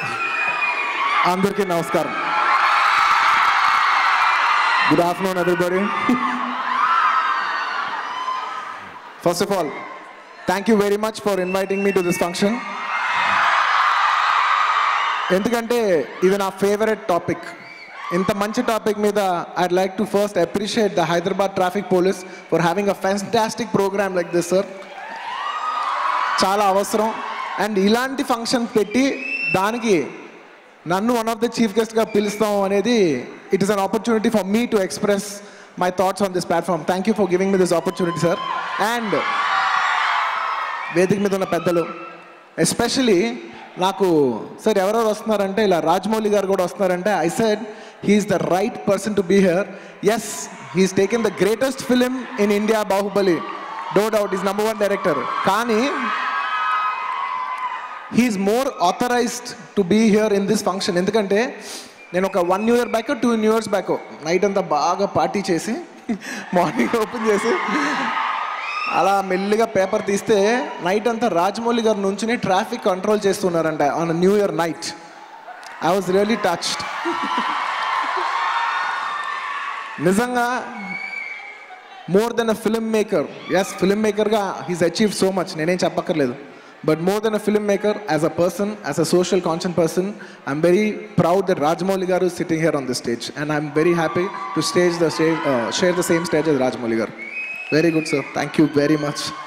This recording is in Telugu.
అందరికీ నమస్కారం good afternoon everybody first of all thank you very much for inviting me to this function ఎందుకంటే ఇది నా ఫేవరెట్ టాపిక్ ఇంత మంచి టాపిక్ మీద I'd like to first appreciate the Hyderabad traffic police for having a fantastic programme like this sir చాలా అవసరం అండ్ ఇలాంటి ఫంక్షన్ పెట్టి దానికి నన్ను వన్ ఆఫ్ ద చీఫ్ గెస్ట్గా పిలుస్తాం అనేది it is an opportunity for me to express my thoughts on this platform thank you for giving me this opportunity sir and వేదిక మీద ఉన్న పెద్దలు ఎస్పెషలీ నాకు సార్ ఎవరెవరు వస్తున్నారంటే ఇలా రాజమౌళి గారు కూడా వస్తున్నారంటే I said he's the right person to be here as he's taken the greatest film in India Baahubali no doubt is number one director కానీ he's more authorised to be here in this function ఎందుకంటే నేను ఒక one year back two years back night అంతా బాగా పార్టీ చేసి మార్నింగ్ ఓపెన్ చేసి అలా మెల్లిగా పేపర్ తీస్తే నైట్ అంతా రాజమౌళి గారు నుంచుని ట్రాఫిక్ కంట్రోల్ చేస్తున్నారంట on new year night I was really touched నిజంగా more than a filmmaker as film మేకర్గా హీస్ అచీవ్ సో మచ్ నేనేం చెప్పక్కర్లేదు but more than a filmmaker as a person as a social conscious person I'm very proud that Rajamouli garu sitting here on the stage and I'm very happy to stage the stage share the same stage as Rajamouli గారు very good sir thank you very much